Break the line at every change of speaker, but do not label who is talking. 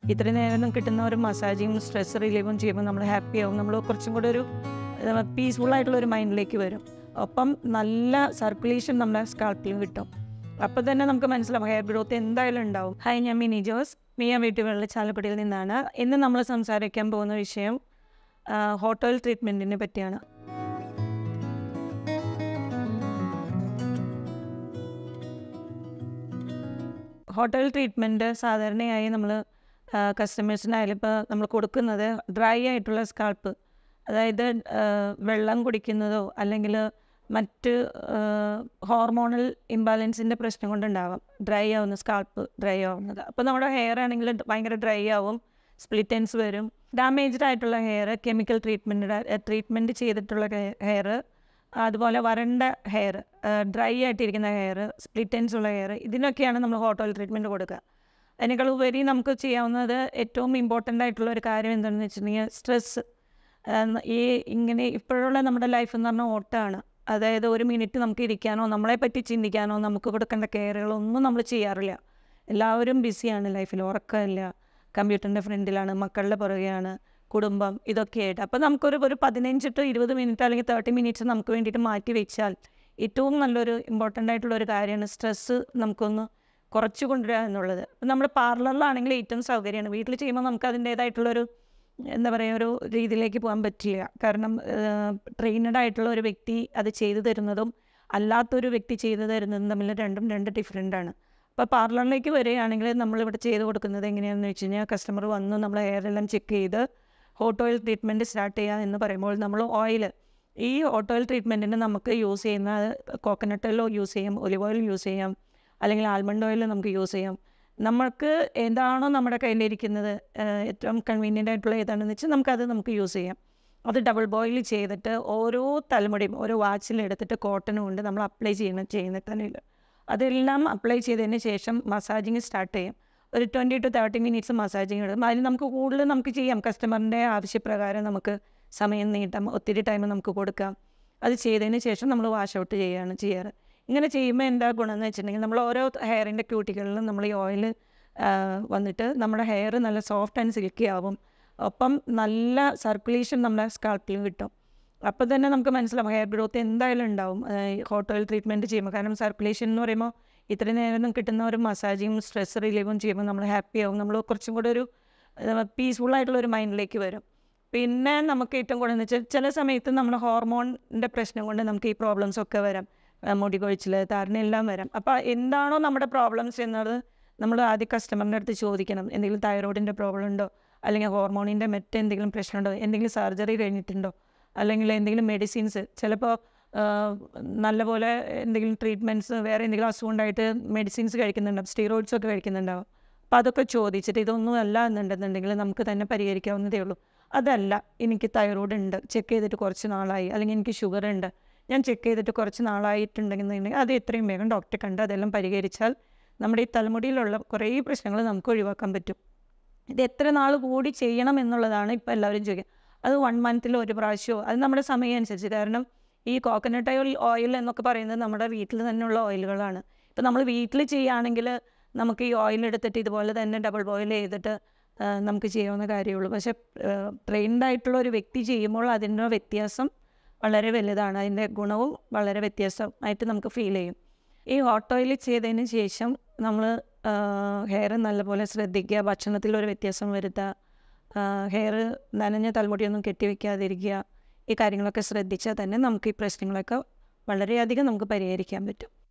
ഇത്രയും നേരം കിട്ടുന്ന ഒരു മസാജിങ്ങും സ്ട്രെസ് റിലീവും ചെയ്യുമ്പോൾ നമ്മൾ ഹാപ്പി ആവും നമ്മൾ കുറച്ചും കൂടെ ഒരു പീസ്ഫുൾ ആയിട്ടുള്ള ഒരു മൈൻഡിലേക്ക് വരും ഒപ്പം നല്ല സർക്കുലേഷൻ നമ്മുടെ സ്കാൾപ്പിലും കിട്ടും അപ്പോൾ തന്നെ നമുക്ക് മനസ്സിലാവും ഹെയർ ഗ്രോത്ത് എന്തായാലും ഉണ്ടാവും ഹായ് ഞാൻ മിനി ജോസ് മിയ വീട്ടുകളിൽ ചാലക്കുടിയിൽ നിന്നാണ് ഇന്ന് നമ്മൾ സംസാരിക്കാൻ പോകുന്ന വിഷയം ഹോട്ടൽ ട്രീറ്റ്മെൻറ്റിനെ പറ്റിയാണ് ഹോട്ടൽ ട്രീറ്റ്മെൻറ്റ് സാധാരണയായി നമ്മൾ കസ്റ്റമേഴ്സിനായാലും ഇപ്പോൾ നമ്മൾ കൊടുക്കുന്നത് ഡ്രൈ ആയിട്ടുള്ള സ്കാൾപ്പ് അതായത് ആ, വെള്ളം കുടിക്കുന്നതോ അല്ലെങ്കിൽ മറ്റ് ഹോർമോണൽ ഇംബാലൻസിൻ്റെ പ്രശ്നം കൊണ്ടുണ്ടാവാം ഡ്രൈ ആവുന്ന സ്കാൾപ്പ് ഡ്രൈ ആവുന്നത് അപ്പോൾ നമ്മുടെ ഹെയർ ആണെങ്കിൽ ഭയങ്കര ഡ്രൈ ആവും സ്പ്ലിറ്റൻസ് വരും ഡാമേജ്ഡ് ആയിട്ടുള്ള ഹെയർ കെമിക്കൽ ട്രീറ്റ്മെൻറ്റ് ട്രീറ്റ്മെൻറ്റ് ചെയ്തിട്ടുള്ള ഹെയർ അതുപോലെ വരണ്ട ഹെയർ ഡ്രൈ ആയിട്ടിരിക്കുന്ന ഹെയർ സ്പ്ലിറ്റൻസ് ഉള്ള ഹെയർ ഇതിനൊക്കെയാണ് നമ്മൾ ഹോട്ടൽ ട്രീറ്റ്മെൻറ്റ് കൊടുക്കുക അതിനേക്കാൾ ഉപരി നമുക്ക് ചെയ്യാവുന്നത് ഏറ്റവും ഇമ്പോർട്ടൻ്റ് ആയിട്ടുള്ള ഒരു കാര്യം എന്താണെന്ന് വെച്ചിട്ടുണ്ടെങ്കിൽ സ്ട്രെസ്സ് ഈ ഇങ്ങനെ ഇപ്പോഴുള്ള നമ്മുടെ ലൈഫ് എന്ന് പറഞ്ഞാൽ ഓട്ടമാണ് അതായത് ഒരു മിനിറ്റ് നമുക്ക് ഇരിക്കാനോ നമ്മളെ പറ്റി ചിന്തിക്കാനോ നമുക്ക് കൊടുക്കേണ്ട കെയറുകളോ ഒന്നും നമ്മൾ ചെയ്യാറില്ല എല്ലാവരും ബിസിയാണ് ലൈഫിൽ ഉറക്കമില്ല കമ്പ്യൂട്ടറിൻ്റെ ഫ്രണ്ടിലാണ് മക്കളുടെ പുറകെയാണ് കുടുംബം ഇതൊക്കെയായിട്ട് അപ്പോൾ നമുക്കൊരു ഒരു പതിനഞ്ച് ടു ഇരുപത് മിനിറ്റ് അല്ലെങ്കിൽ തേർട്ടി മിനിറ്റ്സ് നമുക്ക് വേണ്ടിയിട്ട് മാറ്റി വെച്ചാൽ ഏറ്റവും നല്ലൊരു ഇമ്പോർട്ടൻ്റ് ആയിട്ടുള്ള ഒരു കാര്യമാണ് സ്ട്രെസ്സ് നമുക്കൊന്ന് കുറച്ച് കൊണ്ടുവരിക എന്നുള്ളത് ഇപ്പം നമ്മൾ പാർലറിലാണെങ്കിൽ ഏറ്റവും സൗകര്യമാണ് വീട്ടിൽ ചെയ്യുമ്പോൾ നമുക്ക് അതിൻ്റേതായിട്ടുള്ളൊരു എന്താ പറയുക ഒരു രീതിയിലേക്ക് പോകാൻ പറ്റില്ല കാരണം ട്രെയിനഡ് ആയിട്ടുള്ള ഒരു വ്യക്തി അത് ചെയ്തു തരുന്നതും അല്ലാത്തൊരു വ്യക്തി ചെയ്തു തരുന്നതും തമ്മിൽ രണ്ടും രണ്ട് ഡിഫറെൻ്റ് ആണ് അപ്പോൾ പാർലറിലേക്ക് വരികയാണെങ്കിൽ നമ്മളിവിടെ ചെയ്ത് കൊടുക്കുന്നത് എങ്ങനെയാണെന്ന് വെച്ച് കഴിഞ്ഞാൽ കസ്റ്റമർ വന്ന് നമ്മൾ ഹെയർ എല്ലാം ചെക്ക് ചെയ്ത് ഹോട്ട് ഓയിൽ ട്രീറ്റ്മെൻറ്റ് സ്റ്റാർട്ട് ചെയ്യുക എന്ന് പറയുമ്പോൾ നമ്മൾ ഓയിൽ ഈ ഹോട്ട് ഓയിൽ ട്രീറ്റ്മെൻറ്റിന് നമുക്ക് യൂസ് ചെയ്യുന്ന കോക്കനട്ട് ഓയിലോ യൂസ് ചെയ്യാം ഒലിവ് ഓയിൽ യൂസ് ചെയ്യാം അല്ലെങ്കിൽ ആൽമണ്ട് ഓയിൽ നമുക്ക് യൂസ് ചെയ്യാം നമുക്ക് എന്താണോ നമ്മുടെ കയ്യിലിരിക്കുന്നത് ഏഹ് ഏറ്റവും കൺവീനിയൻ്റ് ആയിട്ടുള്ള ഏതാണെന്ന് വെച്ചാൽ നമുക്കത് നമുക്ക് യൂസ് ചെയ്യാം അത് ഡബിൾ ബോയിൽ ചെയ്തിട്ട് ഓരോ തലമുടിയും ഓരോ വാച്ചിലെടുത്തിട്ട് കോട്ടൺ കൊണ്ട് നമ്മൾ അപ്ലൈ ചെയ്യുന്ന ചെയ്യുന്ന തലയിൽ അതെല്ലാം അപ്ലൈ ചെയ്തതിന് ശേഷം മസാജിങ് സ്റ്റാർട്ട് ചെയ്യാം ഒരു twenty to thirty minutes massaging ഇടും അതിന് നമുക്ക് കൂടുതൽ നമുക്ക് ചെയ്യാം കസ്റ്റമറിൻ്റെ ആവശ്യപ്രകാരം നമുക്ക് സമയം നീട്ടാം ഒത്തിരി ടൈം നമുക്ക് കൊടുക്കാം അത് ചെയ്തതിന് ശേഷം നമ്മൾ വാഷ് ഔട്ട് ചെയ്യുകയാണ് ചെയ്യാറ് ഇങ്ങനെ ചെയ്യുമ്പോൾ എന്താ ഗുണം എന്ന് വെച്ചിട്ടുണ്ടെങ്കിൽ നമ്മൾ ഓരോ ഹെയറിൻ്റെ ക്യൂട്ടികളിലും നമ്മൾ ഈ ഓയിൽ വന്നിട്ട് നമ്മുടെ ഹെയർ നല്ല സോഫ്റ്റ് ആൻഡ് സിൽക്കി ആവും ഒപ്പം നല്ല സർക്കുലേഷൻ നമ്മുടെ സ്കാൾപ്പിലും കിട്ടും അപ്പോൾ തന്നെ നമുക്ക് മനസ്സിലാവും ഹെയർ ഗ്രോത്ത് എന്തായാലും ഉണ്ടാവും ഹോട്ട് ഓയിൽ ട്രീറ്റ്മെൻറ്റ് ചെയ്യുമ്പോൾ കാരണം സർക്കുലേഷൻ എന്ന് പറയുമ്പോൾ ഇത്രയും നേരം കിട്ടുന്ന ഒരു മസാജിങ്ങും സ്ട്രെസ് റിലീവും ചെയ്യുമ്പോൾ നമ്മൾ ഹാപ്പി ആവും നമ്മൾ കുറച്ചും കൂടെ ഒരു പീസ്ഫുൾ ആയിട്ടുള്ള ഒരു മൈൻഡിലേക്ക് വരും പിന്നെ നമുക്ക് ഏറ്റവും കൂടുതൽ വെച്ചാൽ ചില സമയത്ത് നമ്മുടെ ഹോർമോണിൻ്റെ പ്രശ്നം കൊണ്ട് നമുക്ക് ഈ പ്രോബ്ലംസ് ഒക്കെ വരാം ആ, മുടി കൊഴിച്ചിൽ താരന എല്ലാം വരാം അപ്പോൾ എന്താണോ നമ്മുടെ പ്രോബ്ലംസ് എന്നത് നമ്മൾ ആദ്യം കസ്റ്റമറിൻ്റെ അടുത്ത് ചോദിക്കണം എന്തെങ്കിലും തൈറോയിഡിൻ്റെ പ്രോബ്ലം ഉണ്ടോ അല്ലെങ്കിൽ ഹോർമോണിൻ്റെ മറ്റ് എന്തെങ്കിലും പ്രശ്നമുണ്ടോ എന്തെങ്കിലും സർജറി കഴിഞ്ഞിട്ടുണ്ടോ അല്ലെങ്കിൽ എന്തെങ്കിലും മെഡിസിൻസ് ചിലപ്പോൾ നല്ലപോലെ എന്തെങ്കിലും ട്രീറ്റ്മെൻറ്റ്സ് വേറെ എന്തെങ്കിലും അസുഖം ഉണ്ടായിട്ട് മെഡിസിൻസ് കഴിക്കുന്നുണ്ടാവും സ്റ്റീറോയിഡ്സ് ഒക്കെ കഴിക്കുന്നുണ്ടാവും അപ്പോൾ അതൊക്കെ ചോദിച്ചിട്ട് ഇതൊന്നും അല്ല എന്നുണ്ടെന്നുണ്ടെങ്കിൽ നമുക്ക് തന്നെ പരിഹരിക്കാവുന്നതേ ഉള്ളൂ അതല്ല എനിക്ക് തൈറോയ്ഡ് ഉണ്ട് ചെക്ക് ചെയ്തിട്ട് കുറച്ച് നാളായി അല്ലെങ്കിൽ എനിക്ക് ഷുഗർ ഉണ്ട് ഞാൻ ചെക്ക് ചെയ്തിട്ട് കുറച്ച് നാളായിട്ടുണ്ടെന്നുണ്ടെങ്കിൽ അത് എത്രയും വേഗം ഡോക്ടറെ കണ്ട് അതെല്ലാം പരിഹരിച്ചാൽ നമ്മുടെ ഈ തലമുടിയിലുള്ള കുറേ പ്രശ്നങ്ങൾ നമുക്ക് ഒഴിവാക്കാൻ പറ്റും ഇത് എത്ര നാൾ കൂടി ചെയ്യണം എന്നുള്ളതാണ് ഇപ്പോൾ എല്ലാവരും ചോദിക്കുക അത് വൺ മന്തിൽ ഒരു പ്രാവശ്യമോ അത് നമ്മുടെ സമയം അനുസരിച്ച് കാരണം ഈ കോക്കനട്ട് ഓയിൽ ഓയിൽ എന്നൊക്കെ പറയുന്നത് നമ്മുടെ വീട്ടിൽ തന്നെയുള്ള ഓയിലുകളാണ് ഇപ്പോൾ നമ്മൾ വീട്ടിൽ ചെയ്യുകയാണെങ്കിൽ നമുക്ക് ഈ ഓയിൽ എടുത്തിട്ട് ഇതുപോലെ തന്നെ ഡബിൾ ബോയിൽ ചെയ്തിട്ട് ആ, നമുക്ക് ചെയ്യാവുന്ന കാര്യമുള്ളൂ പക്ഷേ ട്രെയിൻഡ് ആയിട്ടുള്ള ഒരു വ്യക്തി ചെയ്യുമ്പോൾ അതിൻ്റെ വ്യത്യാസം വളരെ വലുതാണ് അതിൻ്റെ ഗുണവും വളരെ വ്യത്യാസമായിട്ട് നമുക്ക് ഫീൽ ചെയ്യും ഈ ഹോട്ട് ഓയിൽ ചെയ്തതിന് ശേഷം നമ്മൾ ഹെയർ നല്ലപോലെ ശ്രദ്ധിക്കുക ഭക്ഷണത്തിൽ ഒരു വ്യത്യാസം വരുത്തുക ഹെയർ നനഞ്ഞ തലമുടിയൊന്നും കെട്ടിവെക്കാതിരിക്കുക ഈ കാര്യങ്ങളൊക്കെ ശ്രദ്ധിച്ചാൽ തന്നെ നമുക്ക് ഈ പ്രശ്നങ്ങളൊക്കെ വളരെയധികം നമുക്ക് പരിഹരിക്കാൻ പറ്റും